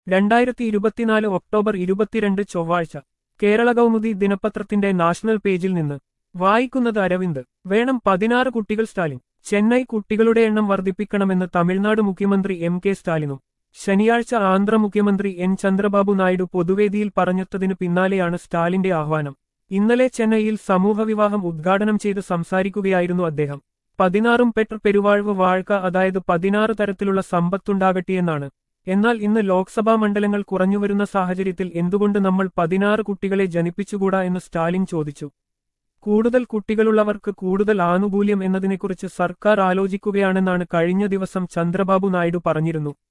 രണ്ടായിരത്തി ഇരുപത്തിനാല് ഒക്ടോബർ ഇരുപത്തിരണ്ട് ചൊവ്വാഴ്ച കേരള കൗമുദി ദിനപത്രത്തിന്റെ നാഷണൽ പേജിൽ നിന്ന് വായിക്കുന്നത് അരവിന്ദ് വേണം പതിനാറ് കുട്ടികൾ സ്റ്റാലിൻ ചെന്നൈ കുട്ടികളുടെ എണ്ണം വർദ്ധിപ്പിക്കണമെന്ന് തമിഴ്നാട് മുഖ്യമന്ത്രി എം കെ സ്റ്റാലിനും ശനിയാഴ്ച ആന്ധ്ര മുഖ്യമന്ത്രി എൻ ചന്ദ്രബാബു നായിഡു പൊതുവേദിയിൽ പറഞ്ഞെത്തതിനു പിന്നാലെയാണ് സ്റ്റാലിന്റെ ആഹ്വാനം ഇന്നലെ ചെന്നൈയിൽ സമൂഹവിവാഹം ഉദ്ഘാടനം ചെയ്ത് സംസാരിക്കുകയായിരുന്നു അദ്ദേഹം പതിനാറും പെട്ടർ പെരുവാഴ്വ് വാഴ്ക്ക അതായത് പതിനാറ് തരത്തിലുള്ള സമ്പത്തുണ്ടാകട്ടെയെന്നാണ് എന്നാൽ ഇന്ന് ലോക്സഭാ മണ്ഡലങ്ങൾ കുറഞ്ഞുവരുന്ന സാഹചര്യത്തിൽ എന്തുകൊണ്ട് നമ്മൾ പതിനാറ് കുട്ടികളെ ജനിപ്പിച്ചുകൂടാ എന്ന് സ്റ്റാലിൻ ചോദിച്ചു കൂടുതൽ കുട്ടികളുള്ളവർക്ക് കൂടുതൽ ആനുകൂല്യം എന്നതിനെക്കുറിച്ച് സർക്കാർ ആലോചിക്കുകയാണെന്നാണ് കഴിഞ്ഞ ദിവസം ചന്ദ്രബാബു നായിഡു പറഞ്ഞിരുന്നു